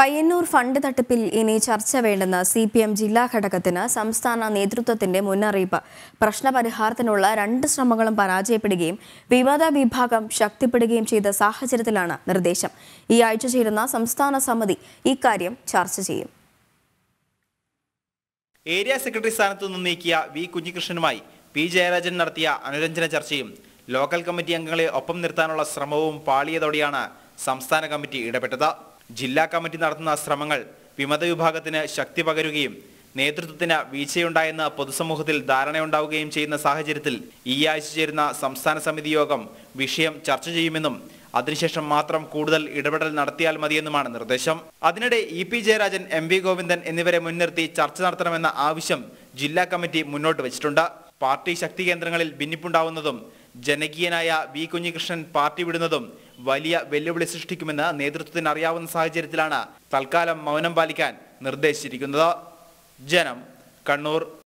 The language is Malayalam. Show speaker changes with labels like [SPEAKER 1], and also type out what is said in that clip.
[SPEAKER 1] പയ്യന്നൂർ ഫണ്ട് തട്ടിപ്പിൽ ഇനി ചർച്ച വേണ്ടെന്ന് സി പി എം ജില്ലാ ഘടകത്തിന് സംസ്ഥാന നേതൃത്വത്തിന്റെ മുന്നറിയിപ്പ് പ്രശ്നപരിഹാരത്തിനുള്ള രണ്ട് ശ്രമങ്ങളും പരാജയപ്പെടുകയും വിവാദ വിഭാഗം ശക്തിപ്പെടുകയും ചെയ്ത സാഹചര്യത്തിലാണ് നിർദ്ദേശം ഈ ആഴ്ച ചേരുന്ന സംസ്ഥാന സമിതി ഇക്കാര്യം ചർച്ച ചെയ്യും
[SPEAKER 2] ഏരിയ സെക്രട്ടറി സ്ഥാനത്തു നിന്ന് നീക്കിയ വി കുഞ്ഞികൃഷ്ണനുമായി പി ജയരാജൻ നടത്തിയ അനുരഞ്ജന ചർച്ചയും ലോക്കൽ കമ്മിറ്റി അംഗങ്ങളെ ഒപ്പം നിർത്താനുള്ള ശ്രമവും പാളിയതോടെയാണ് സംസ്ഥാന കമ്മിറ്റി ഇടപെട്ടത് ജില്ലാ കമ്മിറ്റി നടത്തുന്ന ശ്രമങ്ങൾ വിമത വിഭാഗത്തിന് ശക്തി പകരുകയും നേതൃത്വത്തിന് വീഴ്ചയുണ്ടായെന്ന് പൊതുസമൂഹത്തിൽ ധാരണയുണ്ടാവുകയും ചെയ്യുന്ന സാഹചര്യത്തിൽ ഈ ആഴ്ച ചേരുന്ന സംസ്ഥാന സമിതി യോഗം വിഷയം ചർച്ച ചെയ്യുമെന്നും അതിനുശേഷം മാത്രം കൂടുതൽ ഇടപെടൽ നടത്തിയാൽ മതിയെന്നുമാണ് നിർദ്ദേശം അതിനിടെ E P Jayarajan M V Govindan എന്നിവരെ മുൻനിർത്തി ചർച്ച നടത്തണമെന്ന ആവശ്യം ജില്ലാ കമ്മിറ്റി മുന്നോട്ട് വെച്ചിട്ടുണ്ട് പാർട്ടി ശക്തി കേന്ദ്രങ്ങളിൽ ഭിന്നിപ്പുണ്ടാവുന്നതും ജനകീയനായ വി കുഞ്ഞികൃഷ്ണൻ പാർട്ടി വിടുന്നതും വലിയ വെല്ലുവിളി സൃഷ്ടിക്കുമെന്ന് നേതൃത്വത്തിന് അറിയാവുന്ന സാഹചര്യത്തിലാണ് തൽക്കാലം മൗനം പാലിക്കാൻ നിർദ്ദേശിച്ചിരിക്കുന്നത് ജനം കണ്ണൂർ